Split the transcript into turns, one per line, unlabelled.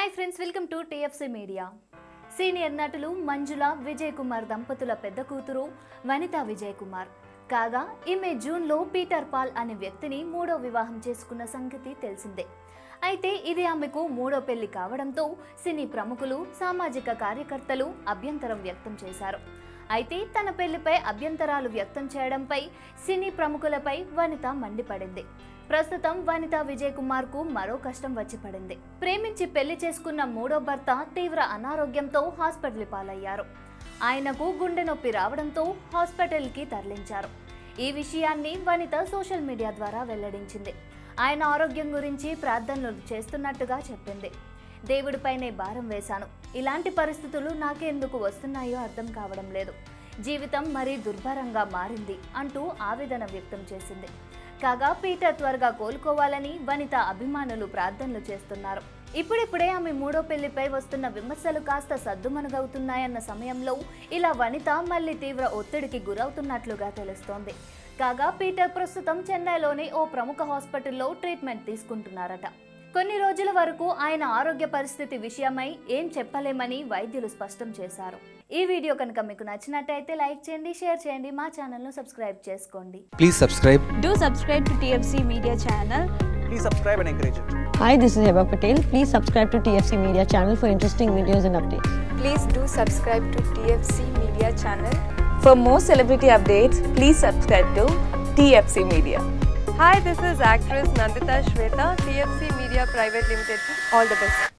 Hi friends welcome to TFC media senior నటులు మంజుల విజయ్ కుమార్ దంపతుల పెద్ద కూతురు వనిత విజయ్ కుమార్ కాగా ఈమె జూన్లో పీటర్ పాల్ అనే వ్యక్తిని మూడో వివాహం చేసుకున్న సంగతి తెలిసిందే అయితే ఇది ఆమెకు మూడో పెళ్లి కావడంతో సినీ ప్రముఖులు సామాజిక కార్యకర్తలు అభ్యంతరం వ్యక్తం చేశారు అయితే తన పెళ్లిపై అభ్యంతరాలు వ్యక్తం చేయడంపై సినీ ప్రముఖులపై వనిత మండిపడింది ప్రస్తుతం వనిత విజయ్ కుమార్ కు మరో కష్టం వచ్చి పడింది ప్రేమించి పెళ్లి చేసుకున్న మూడో భర్త తీవ్ర అనారోగ్యంతో హాస్పిటల్ పాలయ్యారు ఆయనకు గుండె నొప్పి రావడంతో హాస్పిటల్ కి తరలించారు ఈ విషయాన్ని వనిత సోషల్ మీడియా ద్వారా వెల్లడించింది ఆయన ఆరోగ్యం గురించి ప్రార్థనలు చేస్తున్నట్టుగా చెప్పింది దేవుడిపైనే భారం వేశాను ఇలాంటి పరిస్థితులు నాకెందుకు వస్తున్నాయో అర్థం కావడం లేదు జీవితం మరీ దుర్భరంగా మారింది అంటూ ఆవేదన వ్యక్తం చేసింది కాగా పీటర్ త్వరగా కోలుకోవాలని వనిత అభిమానులు ప్రార్థనలు చేస్తున్నారు ఇప్పుడిప్పుడే ఆమె మూడో పెళ్లిపై వస్తున్న విమర్శలు కాస్త సద్దుమణుగవుతున్నాయన్న సమయంలో ఇలా వనిత మళ్ళీ తీవ్ర ఒత్తిడికి గురవుతున్నట్లుగా తెలుస్తోంది కాగా పీటర్ ప్రస్తుతం చెన్నైలోని ఓ ప్రముఖ హాస్పిటల్లో ట్రీట్మెంట్ తీసుకుంటున్నారట కొన్ని రోజుల వరకు ఆయన ఆరోగ్య పరిస్థితి విషయమై ఏం చెప్పలేమని వైద్యులు స్పష్టం చేశారు ఈ వీడియో కనుక మీకు నచ్చినట్టయితే లైక్ చేయండి షేర్ చేయండి మా ఛానల్ను సబ్స్క్రైబ్ చేసుకోండి
Please subscribe.
Do subscribe to TFC Media channel.
Please subscribe and encourage it.
Hi, this is Heba Patel. Please subscribe to TFC Media channel for interesting videos and updates.
Please do subscribe to TFC Media channel. For more celebrity updates, please subscribe to TFC Media.
Hi, this is actress Nandita Shweta, TFC Media Private Limited. All the best.